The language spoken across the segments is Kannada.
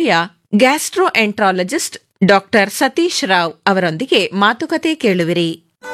ಆಸ್ಪತ್ರೆಯ ಗ್ಯಾಸ್ಟ್ರೋಎಂಟ್ರಾಲಜಿಸ್ಟ್ ಡಾಕ್ಟರ್ ಸತೀಶ್ ರಾವ್ ಅವರೊಂದಿಗೆ ಮಾತುಕತೆ ಕೇಳುವಿರಿ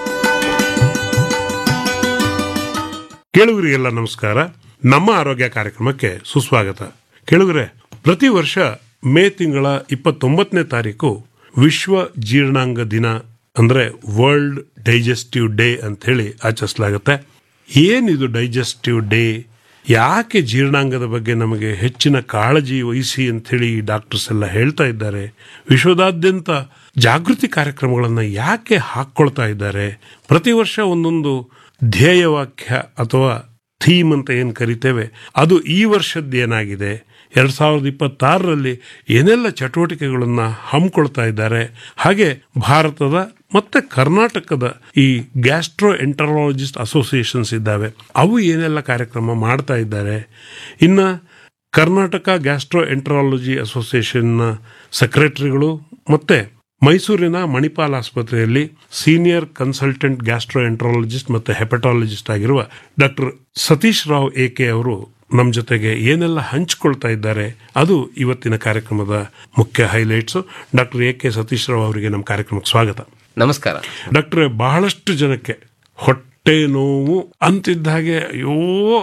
ಕೇಳುಗರಿಗೆಲ್ಲ ನಮಸ್ಕಾರ ನಮ್ಮ ಆರೋಗ್ಯ ಕಾರ್ಯಕ್ರಮಕ್ಕೆ ಸುಸ್ವಾಗತ ಕೇಳುಗರೆ ಪ್ರತಿ ವರ್ಷ ಮೇ ತಿಂಗಳ ಇಪ್ಪತ್ತೊಂಬತ್ತನೇ ತಾರೀಕು ವಿಶ್ವ ಜೀರ್ಣಾಂಗ ದಿನ ಅಂದ್ರೆ ವರ್ಲ್ಡ್ ಡೈಜೆಸ್ಟಿವ್ ಡೇ ಅಂತ ಹೇಳಿ ಆಚರಿಸಲಾಗುತ್ತೆ ಏನಿದು ಡೈಜೆಸ್ಟಿವ್ ಡೇ ಯಾಕೆ ಜೀರ್ಣಾಂಗದ ಬಗ್ಗೆ ನಮಗೆ ಹೆಚ್ಚಿನ ಕಾಳಜಿ ವಹಿಸಿ ಅಂತ ಹೇಳಿ ಡಾಕ್ಟರ್ಸ್ ಎಲ್ಲ ಹೇಳ್ತಾ ಇದ್ದಾರೆ ವಿಶ್ವದಾದ್ಯಂತ ಜಾಗೃತಿ ಕಾರ್ಯಕ್ರಮಗಳನ್ನು ಯಾಕೆ ಹಾಕ್ಕೊಳ್ತಾ ಇದ್ದಾರೆ ಪ್ರತಿ ವರ್ಷ ಒಂದೊಂದು ಧ್ಯೇಯವಾಕ್ಯ ಅಥವಾ ಥೀಮ್ ಅಂತ ಏನು ಕರಿತೇವೆ ಅದು ಈ ವರ್ಷದ್ದು ಏನಾಗಿದೆ ಎರಡ್ ಸಾವಿರದ ಇಪ್ಪತ್ತಾರರಲ್ಲಿ ಏನೆಲ್ಲ ಚಟುವಟಿಕೆಗಳನ್ನು ಹಮ್ಮಿಕೊಳ್ತಾ ಇದ್ದಾರೆ ಹಾಗೆ ಭಾರತದ ಮತ್ತೆ ಕರ್ನಾಟಕದ ಈ ಗ್ಯಾಸ್ಟ್ರೋ ಎಂಟರಾಲಜಿಸ್ಟ್ ಅಸೋಸಿಯೇಷನ್ಸ್ ಇದ್ದಾವೆ ಅವು ಏನೆಲ್ಲ ಕಾರ್ಯಕ್ರಮ ಮಾಡ್ತಾ ಇದ್ದಾರೆ ಇನ್ನ ಕರ್ನಾಟಕ ಗ್ಯಾಸ್ಟ್ರೋ ಎಂಟರಾಲಜಿ ಅಸೋಸಿಯೇಷನ್ನ ಸೆಕ್ರೆಟರಿಗಳು ಮತ್ತೆ ಮೈಸೂರಿನ ಮಣಿಪಾಲ್ ಆಸ್ಪತ್ರೆಯಲ್ಲಿ ಸೀನಿಯರ್ ಕನ್ಸಲ್ಟೆಂಟ್ ಗ್ಯಾಸ್ಟ್ರೋ ಎಂಟ್ರಾಲಜಿಸ್ಟ್ ಮತ್ತೆ ಹೆಪಟಾಲಜಿಸ್ಟ್ ಆಗಿರುವ ಡಾಕ್ಟರ್ ಸತೀಶ್ ರಾವ್ ಎಕೆ ಅವರು ನಮ್ಮ ಜೊತೆಗೆ ಏನೆಲ್ಲ ಹಂಚಿಕೊಳ್ತಾ ಇದ್ದಾರೆ ಅದು ಇವತ್ತಿನ ಕಾರ್ಯಕ್ರಮದ ಮುಖ್ಯ highlights doctor A K Satish Rao ಅವರಿಗೆ ನಮ್ಮ ಕಾರ್ಯಕ್ರಮಕ್ಕೆ ಸ್ವಾಗತ ನಮಸ್ಕಾರ ಡಾಕ್ಟ್ರೆ ಬಹಳಷ್ಟು ಜನಕ್ಕೆ ಹೊಟ್ಟೆ ನೋವು ಅಂತಿದ್ದ ಹಾಗೆ ಅಯ್ಯೋ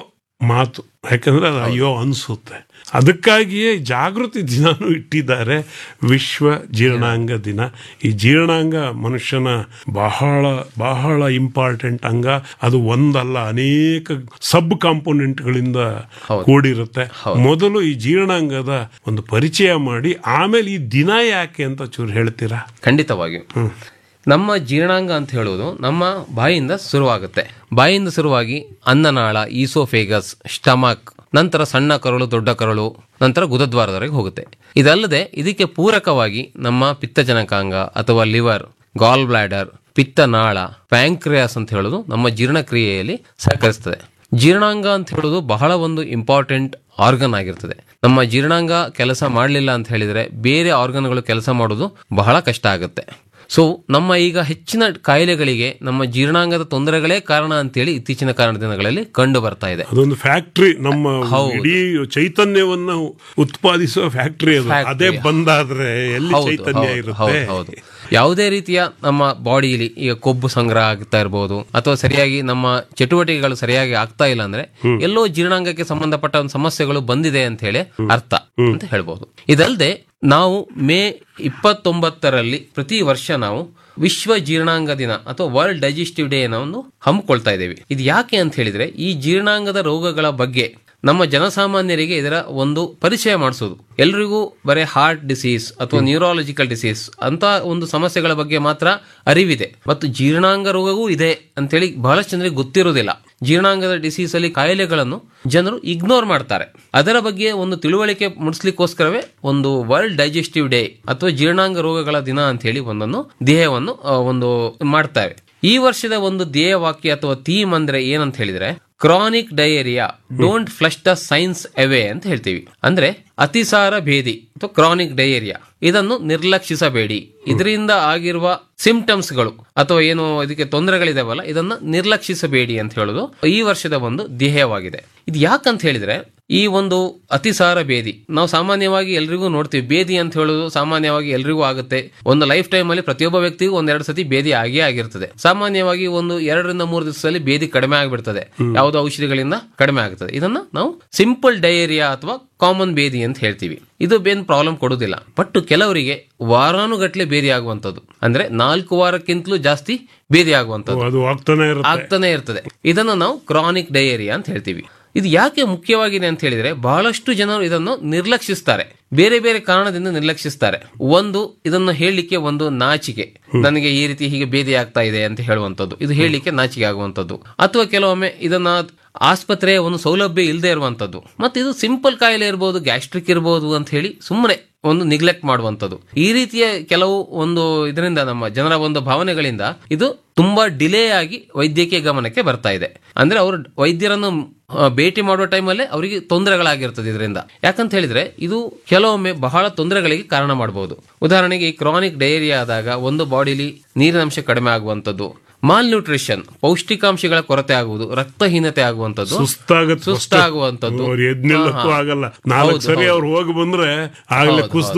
ಮಾತು ಯಾಕಂದ್ರೆ ಅದು ಅಯ್ಯೋ ಅನ್ಸುತ್ತೆ ಅದಕ್ಕಾಗಿಯೇ ಜಾಗೃತಿ ದಿನಾನು ಇಟ್ಟಿದ್ದಾರೆ ವಿಶ್ವ ಜೀರ್ಣಾಂಗ ದಿನ ಈ ಜೀರ್ಣಾಂಗ ಮನುಷ್ಯನ ಬಹಳ ಬಹಳ ಇಂಪಾರ್ಟೆಂಟ್ ಅಂಗ ಅದು ಒಂದಲ್ಲ ಅನೇಕ ಸಬ್ ಕಾಂಪೋನೆಂಟ್ಗಳಿಂದ ಕೂಡಿರುತ್ತೆ ಮೊದಲು ಈ ಜೀರ್ಣಾಂಗದ ಒಂದು ಪರಿಚಯ ಮಾಡಿ ಆಮೇಲೆ ಈ ದಿನ ಯಾಕೆ ಅಂತ ಚೂರು ಹೇಳ್ತೀರಾ ಖಂಡಿತವಾಗಿಯೂ ನಮ್ಮ ಜೀರ್ಣಾಂಗ ಅಂತ ಹೇಳುವುದು ನಮ್ಮ ಬಾಯಿಯಿಂದ ಶುರುವಾಗುತ್ತೆ ಬಾಯಿಯಿಂದ ಶುರುವಾಗಿ ಅನ್ನನಾಳ ಈಸೋಫೇಗಸ್ ಸ್ಟಮಕ್ ನಂತರ ಸಣ್ಣ ಕರಳು ದೊಡ್ಡ ಕರಳು ನಂತರ ಗುದದ್ವಾರದವರೆಗೆ ಹೋಗುತ್ತೆ ಇದಲ್ಲದೆ ಇದಕ್ಕೆ ಪೂರಕವಾಗಿ ನಮ್ಮ ಪಿತ್ತಜನಕಾಂಗ ಅಥವಾ ಲಿವರ್ ಗಾಲ್ ಬ್ಲಾಡರ್ ಪಿತ್ತನಾಳ ಪ್ಯಾಂಕ್ರಿಯಾಸ್ ಅಂತ ಹೇಳೋದು ನಮ್ಮ ಜೀರ್ಣಕ್ರಿಯೆಯಲ್ಲಿ ಸಹಕರಿಸ್ತದೆ ಜೀರ್ಣಾಂಗ ಅಂತ ಹೇಳೋದು ಬಹಳ ಒಂದು ಇಂಪಾರ್ಟೆಂಟ್ ಆರ್ಗನ್ ಆಗಿರ್ತದೆ ನಮ್ಮ ಜೀರ್ಣಾಂಗ ಕೆಲಸ ಮಾಡಲಿಲ್ಲ ಅಂತ ಹೇಳಿದ್ರೆ ಬೇರೆ ಆರ್ಗನ್ಗಳು ಕೆಲಸ ಮಾಡೋದು ಬಹಳ ಕಷ್ಟ ಆಗುತ್ತೆ ಸೊ ನಮ್ಮ ಈಗ ಹೆಚ್ಚಿನ ಕಾಯಿಲೆಗಳಿಗೆ ನಮ್ಮ ಜೀರ್ಣಾಂಗದ ತೊಂದರೆಗಳೇ ಕಾರಣ ಅಂತೇಳಿ ಇತ್ತೀಚಿನ ಕಾರಣ ದಿನಗಳಲ್ಲಿ ಕಂಡು ಬರ್ತಾ ಇದೆ ಅದೊಂದು ಫ್ಯಾಕ್ಟ್ರಿ ನಮ್ಮ ಇಡೀ ಚೈತನ್ಯವನ್ನ ಉತ್ಪಾದಿಸುವ ಫ್ಯಾಕ್ಟ್ರಿ ಅದು ಅದೇ ಬಂದಾದ್ರೆ ಎಲ್ಲಿ ಹೌದು, ಚೈತನ್ಯ ಹೌದು, ಇರುತ್ತೆ ಹೌದು, ಹೌದು. ಯಾವುದೇ ರೀತಿಯ ನಮ್ಮ ಬಾಡಿಯಲ್ಲಿ ಈಗ ಕೊಬ್ಬು ಸಂಗ್ರಹ ಆಗ್ತಾ ಇರಬಹುದು ಅಥವಾ ಸರಿಯಾಗಿ ನಮ್ಮ ಚಟುವಟಿಕೆಗಳು ಸರಿಯಾಗಿ ಆಗ್ತಾ ಇಲ್ಲ ಅಂದ್ರೆ ಎಲ್ಲೋ ಜೀರ್ಣಾಂಗಕ್ಕೆ ಸಂಬಂಧಪಟ್ಟ ಒಂದು ಸಮಸ್ಯೆಗಳು ಬಂದಿದೆ ಅಂತ ಹೇಳಿ ಅರ್ಥ ಅಂತ ಹೇಳ್ಬಹುದು ಇದಲ್ಲದೆ ನಾವು ಮೇ ಇಪ್ಪತ್ತೊಂಬತ್ತರಲ್ಲಿ ಪ್ರತಿ ವರ್ಷ ನಾವು ವಿಶ್ವ ಜೀರ್ಣಾಂಗ ದಿನ ಅಥವಾ ವರ್ಲ್ಡ್ ಡೈಜೆಸ್ಟಿವ್ ಡೇ ಒಂದು ಹಮ್ಮಿಕೊಳ್ತಾ ಇದ್ದೇವೆ ಇದು ಯಾಕೆ ಅಂತ ಹೇಳಿದ್ರೆ ಈ ಜೀರ್ಣಾಂಗದ ರೋಗಗಳ ಬಗ್ಗೆ ನಮ್ಮ ಜನಸಾಮಾನ್ಯರಿಗೆ ಇದರ ಒಂದು ಪರಿಚಯ ಮಾಡಿಸೋದು ಎಲ್ರಿಗೂ ಬರೀ ಹಾರ್ಟ್ ಡಿಸೀಸ್ ಅಥವಾ ನ್ಯೂರಾಲಜಿಕಲ್ ಡಿಸೀಸ್ ಅಂತ ಒಂದು ಸಮಸ್ಯೆಗಳ ಬಗ್ಗೆ ಮಾತ್ರ ಅರಿವಿದೆ ಮತ್ತು ಜೀರ್ಣಾಂಗ ರೋಗವೂ ಇದೆ ಅಂತೇಳಿ ಬಹಳಷ್ಟು ಜನರಿಗೆ ಗೊತ್ತಿರೋದಿಲ್ಲ ಜೀರ್ಣಾಂಗದ ಡಿಸೀಸ್ ಅಲ್ಲಿ ಕಾಯಿಲೆಗಳನ್ನು ಜನರು ಇಗ್ನೋರ್ ಮಾಡ್ತಾರೆ ಅದರ ಬಗ್ಗೆ ಒಂದು ತಿಳುವಳಿಕೆ ಮೂಡಿಸ್ಲಿಕ್ಕೋಸ್ಕರವೇ ಒಂದು ವರ್ಲ್ಡ್ ಡೈಜೆಸ್ಟಿವ್ ಡೇ ಅಥವಾ ಜೀರ್ಣಾಂಗ ರೋಗಗಳ ದಿನ ಅಂತ ಹೇಳಿ ಒಂದನ್ನು ಧ್ಯೇಯವನ್ನು ಆ, ಒಂದು ಮಾಡ್ತಾರೆ ಈ ವರ್ಷದ ಒಂದು ಧ್ಯೇಯ ವಾಕ್ಯ ಅಥವಾ ಥೀಮ್ ಅಂದ್ರೆ ಏನಂತ ಹೇಳಿದ್ರೆ chronic diarrhoea don't flush the signs away ಅಂತ ಹೇಳ್ತೀವಿ ಅಂದ್ರೆ ಅತಿಸಾರ ಭೇದಿ ಅಥವಾ ಕ್ರಾನಿಕ್ ಡಯೇರಿಯಾ ಇದನ್ನು ನಿರ್ಲಕ್ಷಿಸಬೇಡಿ ಇದರಿಂದ ಆಗಿರುವ ಸಿಂಪ್ಟಮ್ಸ್ಗಳು ಅಥವಾ ಏನು ಇದಕ್ಕೆ ತೊಂದರೆಗಳಿದಾವಲ್ಲ ಇದನ್ನ ನಿರ್ಲಕ್ಷಿಸಬೇಡಿ ಅಂತ ಹೇಳೋದು ಈ ವರ್ಷದ ಒಂದು ಧ್ಯೇಯವಾಗಿದೆ ಇದು ಯಾಕಂತ ಹೇಳಿದ್ರೆ ಈ ಒಂದು ಅತಿಸಾರ ಬೇದಿ ನಾವು ಸಾಮಾನ್ಯವಾಗಿ ಎಲ್ರಿಗೂ ನೋಡ್ತೀವಿ ಬೇದಿ ಅಂತ ಹೇಳೋದು ಸಾಮಾನ್ಯವಾಗಿ ಎಲ್ರಿಗೂ ಆಗುತ್ತೆ ಒಂದು ಲೈಫ್ ಟೈಮ್ ಅಲ್ಲಿ ಪ್ರತಿಯೊಬ್ಬ ವ್ಯಕ್ತಿಗೂ ಒಂದೆರಡು ಸತಿ ಬೇದಿ ಆಗೇ ಆಗಿರ್ತದೆ ಸಾಮಾನ್ಯವಾಗಿ ಒಂದು ಎರಡರಿಂದ ಮೂರು ದಿವಸದಲ್ಲಿ ಬೇದಿ ಕಡಿಮೆ ಆಗಿಬಿಡ್ತದೆ ಯಾವುದೋ ಔಷಧಿಗಳಿಂದ ಕಡಿಮೆ ಆಗುತ್ತದೆ ಇದನ್ನ ನಾವು ಸಿಂಪಲ್ ಡಯೇರಿಯಾ ಅಥವಾ ಕಾಮನ್ ಬೇದಿ ಅಂತ ಹೇಳ್ತೀವಿ ಇದು ಬೇನ್ ಪ್ರಾಬ್ಲಮ್ ಕೊಡುವುದಿಲ್ಲ ಬಟ್ ಕೆಲವರಿಗೆ ವಾರಾನುಗಟ್ಲೆ ಬೇದಿ ಆಗುವಂತದ್ದು ಅಂದ್ರೆ ನಾಲ್ಕು ವಾರಕ್ಕಿಂತಲೂ ಜಾಸ್ತಿ ಬೇದಿ ಆಗುವಂತದ್ದು ಅದು ಆಗ್ತಾನೆ ಇರುತ್ತೆ ಆಗ್ತಾನೆ ಇರ್ತದೆ ಇದನ್ನು ನಾವು ಕ್ರಾನಿಕ್ ಡಯೇರಿಯಾ ಅಂತ ಹೇಳ್ತೀವಿ ಇದು ಯಾಕೆ ಮುಖ್ಯವಾಗಿದೆ ಅಂತ ಹೇಳಿದ್ರೆ ಬಹಳಷ್ಟು ಜನರು ಇದನ್ನು ನಿರ್ಲಕ್ಷಿಸ್ತಾರೆ ಬೇರೆ ಬೇರೆ ಕಾರಣದಿಂದ ನಿರ್ಲಕ್ಷಿಸ್ತಾರೆ ಒಂದು ಇದನ್ನು ಹೇಳಲಿಕ್ಕೆ ಒಂದು ನಾಚಿಕೆ ನನಗೆ ಈ ರೀತಿ ಹೀಗೆ ಬೇದಿ ಆಗ್ತಾ ಇದೆ ಅಂತ ಹೇಳುವಂತದ್ದು ಇದು ಹೇಳಲಿಕ್ಕೆ ನಾಚಿಕೆ ಆಗುವಂತದ್ದು ಅಥವಾ ಕೆಲವೊಮ್ಮೆ ಇದನ್ನ ಆಸ್ಪತ್ರೆಯ ಒಂದು ಸೌಲಭ್ಯ ಇಲ್ಲದೆ ಇರುವಂತದ್ದು ಮತ್ತೆ ಇದು ಸಿಂಪಲ್ ಕಾಯಿಲೆ ಇರಬಹುದು ಗ್ಯಾಸ್ಟ್ರಿಕ್ ಇರಬಹುದು ಅಂತ ಹೇಳಿ ಸುಮ್ಮನೆ ಒಂದು ನಿಗ್ಲೆಕ್ಟ್ ಮಾಡುವಂತದ್ದು ಈ ರೀತಿಯ ಕೆಲವು ಒಂದು ಇದರಿಂದ ನಮ್ಮ ಜನರ ಒಂದು ಭಾವನೆಗಳಿಂದ ಇದು ತುಂಬಾ ಡಿಲೇ ಆಗಿ ವೈದ್ಯಕೀಯ ಗಮನಕ್ಕೆ ಬರ್ತಾ ಇದೆ ಅಂದ್ರೆ ಅವರು ವೈದ್ಯರನ್ನು ಆ, ಭೇಟಿ ಮಾಡುವ ಟೈಮಲ್ಲೇ ಅವರಿಗೆ ತೊಂದರೆಗಳಾಗಿರ್ತದೆ ಇದರಿಂದ ಯಾಕಂತ ಹೇಳಿದ್ರೆ ಇದು ಕೆಲವೊಮ್ಮೆ ಬಹಳ ತೊಂದರೆಗಳಿಗೆ ಕಾರಣ ಮಾಡಬಹುದು ಉದಾಹರಣೆಗೆ ಈ ಕ್ರಾನಿಕ್ ಡಯೇರಿಯಾ ಆದಾಗ ಒಂದು ಬಾಡಿಲಿ ನೀರಿನಂಶ ಕಡಿಮೆ ಆಗುವಂತದ್ದು ಮಾಲ್ ನ್ಯೂಟ್ರಿಷನ್ ಪೌಷ್ಟಿಕಾಂಶಗಳ ಕೊರತೆ ಆಗುವುದು ರಕ್ತಹೀನತೆ ಆಗುವಂತದ್ದು ಸುಸ್ತಾಗತ್ತೆ ಸುಸ್ತಾಗುವಂತದ್ದು ಅವ್ರು ಎದ್ ನಿಲ್ಲಕ್ಕೂ ಹಾ, ಹಾ. ಆಗಲ್ಲ ನಾಲ್ಕು ಹೌದು, ಸರಿ ಹೌದು. ಅವ್ರು ಹೋಗಿ ಬಂದ್ರೆ ಆಗ್ಲೇ ಹೌದು, ಕುಸ್ದು